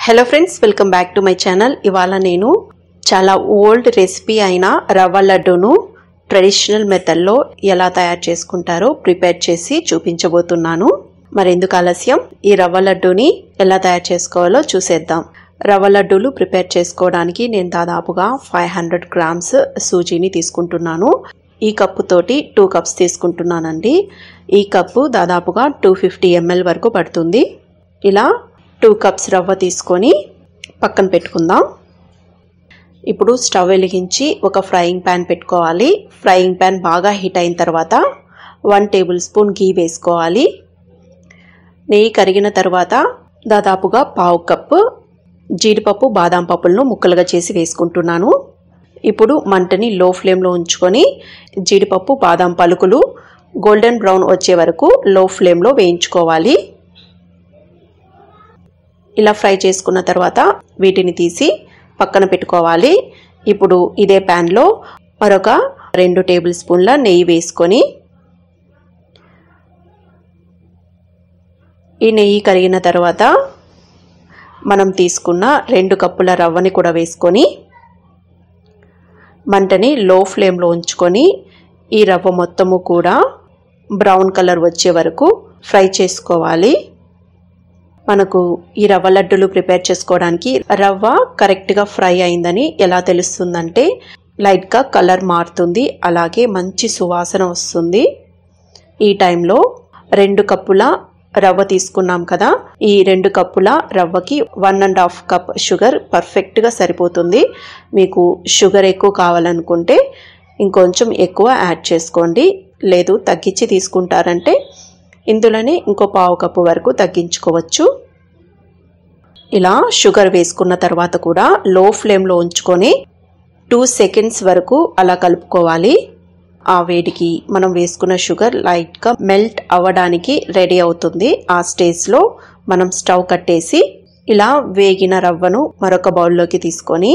hello friends welcome back to my channel ఇవాళ నేను చాలా ఓల్డ్ రెసిపీ అయిన రవ్వ లడ్డూను ట్రెడిషనల్ మెథడ్లో ఎలా తయారు చేసుకుంటారో ప్రిపేర్ చేసి చూపించబోతున్నాను మరెందుకు ఆలస్యం ఈ రవ్వ లడ్డూని ఎలా తయారు చేసుకోవాలో చూసేద్దాం రవ్వ లడ్డూలు ప్రిపేర్ చేసుకోవడానికి నేను దాదాపుగా ఫైవ్ హండ్రెడ్ గ్రామ్స్ సూజీని తీసుకుంటున్నాను ఈ కప్పు తోటి టూ కప్స్ తీసుకుంటున్నానండి ఈ కప్పు దాదాపుగా టూ ఫిఫ్టీ ఎంఎల్ వరకు పడుతుంది ఇలా టూ కప్స్ రవ్వ తీసుకొని పక్కన పెట్టుకుందాం ఇప్పుడు స్టవ్ వెలిగించి ఒక ఫ్రైయింగ్ ప్యాన్ పెట్టుకోవాలి ఫ్రైయింగ్ ప్యాన్ బాగా హీట్ అయిన తర్వాత వన్ టేబుల్ స్పూన్ గీ వేసుకోవాలి నెయ్యి కరిగిన తర్వాత దాదాపుగా పావు కప్పు జీడిపప్పు బాదం పప్పులను ముక్కలుగా చేసి వేసుకుంటున్నాను ఇప్పుడు మంటని లో ఫ్లేమ్లో ఉంచుకొని జీడిపప్పు బాదం పలుకులు గోల్డెన్ బ్రౌన్ వచ్చే వరకు లో ఫ్లేమ్లో వేయించుకోవాలి ఇలా ఫ్రై చేసుకున్న తర్వాత వీటిని తీసి పక్కన పెట్టుకోవాలి ఇప్పుడు ఇదే ప్యాన్లో మరొక రెండు టేబుల్ స్పూన్ల నెయ్యి వేసుకొని ఈ నెయ్యి కరిగిన తర్వాత మనం తీసుకున్న రెండు కప్పుల రవ్వని కూడా వేసుకొని మంటని లో ఫ్లేమ్లో ఉంచుకొని ఈ రవ్వ మొత్తము కూడా బ్రౌన్ కలర్ వచ్చే వరకు ఫ్రై చేసుకోవాలి మనకు ఈ రవ్వ లడ్డూలు ప్రిపేర్ చేసుకోవడానికి రవ్వ కరెక్ట్గా ఫ్రై అయిందని ఎలా తెలుస్తుందంటే లైట్గా కలర్ మారుతుంది అలాగే మంచి సువాసన వస్తుంది ఈ టైంలో రెండు కప్పుల రవ్వ తీసుకున్నాం కదా ఈ రెండు కప్పుల రవ్వకి one and half cup sugar పర్ఫెక్ట్గా సరిపోతుంది మీకు షుగర్ ఎక్కువ కావాలనుకుంటే ఇంకొంచెం ఎక్కువ యాడ్ చేసుకోండి లేదు తగ్గించి తీసుకుంటారంటే ఇందులోనే ఇంకో పావు కప్పు వరకు తగ్గించుకోవచ్చు ఇలా షుగర్ వేసుకున్న తర్వాత కూడా లో ఫ్లేమ్లో ఉంచుకొని టూ సెకండ్స్ వరకు అలా కలుపుకోవాలి ఆ వేడికి మనం వేసుకున్న షుగర్ లైట్గా మెల్ట్ అవ్వడానికి రెడీ అవుతుంది ఆ స్టేజ్లో మనం స్టవ్ కట్టేసి ఇలా వేగిన రవ్వను మరొక బౌల్లోకి తీసుకొని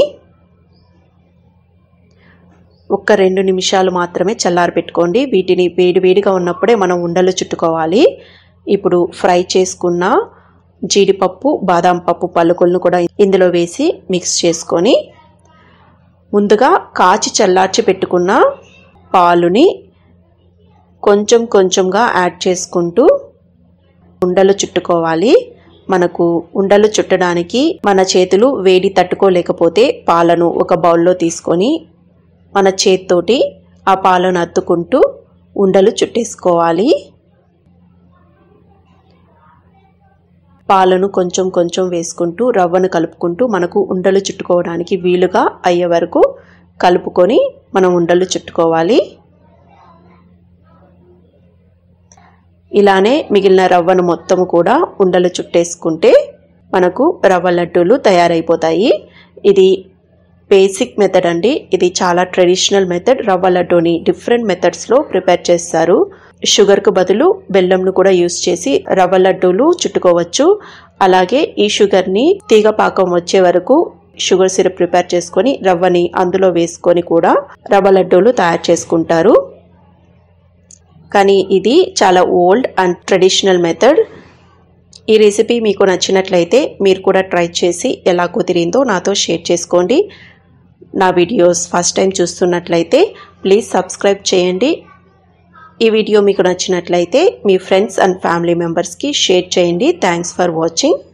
ఒక్క రెండు నిమిషాలు మాత్రమే చల్లారి పెట్టుకోండి వీటిని వేడివేడిగా ఉన్నప్పుడే మనం ఉండలు చుట్టుకోవాలి ఇప్పుడు ఫ్రై చేసుకున్న జీడిపప్పు బాదాం పప్పు పలుకులను కూడా ఇందులో వేసి మిక్స్ చేసుకొని ముందుగా కాచి చల్లార్చి పెట్టుకున్న పాలుని కొంచెం కొంచెంగా యాడ్ చేసుకుంటూ ఉండలు చుట్టుకోవాలి మనకు ఉండలు చుట్టడానికి మన చేతులు వేడి తట్టుకోలేకపోతే పాలను ఒక బౌల్లో తీసుకొని మన చేత్తోటి ఆ పాలను అత్తుకుంటూ ఉండలు చుట్టేసుకోవాలి పాలను కొంచెం కొంచెం వేసుకుంటూ రవ్వను కలుపుకుంటూ మనకు ఉండలు చుట్టుకోవడానికి వీలుగా అయ్యే వరకు కలుపుకొని మనం ఉండలు చుట్టుకోవాలి ఇలానే మిగిలిన రవ్వను మొత్తము కూడా ఉండలు చుట్టేసుకుంటే మనకు రవ్వ లడ్డూలు తయారైపోతాయి ఇది బేసిక్ మెథడ్ అండి ఇది చాలా ట్రెడిషనల్ మెథడ్ రవ్వ లడ్డూని డిఫరెంట్ మెథడ్స్లో ప్రిపేర్ చేస్తారు షుగర్కు బదులు బెల్లంను కూడా యూస్ చేసి రవ్వ లడ్డూలు చుట్టుకోవచ్చు అలాగే ఈ షుగర్ని తీగ పాకం వచ్చే వరకు షుగర్ సిరప్ ప్రిపేర్ చేసుకొని రవ్వని అందులో వేసుకొని కూడా రవ్వ లడ్డూలు తయారు చేసుకుంటారు కానీ ఇది చాలా ఓల్డ్ అండ్ ట్రెడిషనల్ మెథడ్ ఈ రెసిపీ మీకు నచ్చినట్లయితే మీరు కూడా ట్రై చేసి ఎలా కుదిరిందో నాతో షేర్ చేసుకోండి నా వీడియోస్ ఫస్ట్ టైం చూస్తున్నట్లయితే ప్లీజ్ సబ్స్క్రైబ్ చేయండి ఈ వీడియో మీకు నచ్చినట్లయితే మీ ఫ్రెండ్స్ అండ్ ఫ్యామిలీ మెంబర్స్కి షేర్ చేయండి థ్యాంక్స్ ఫర్ వాచింగ్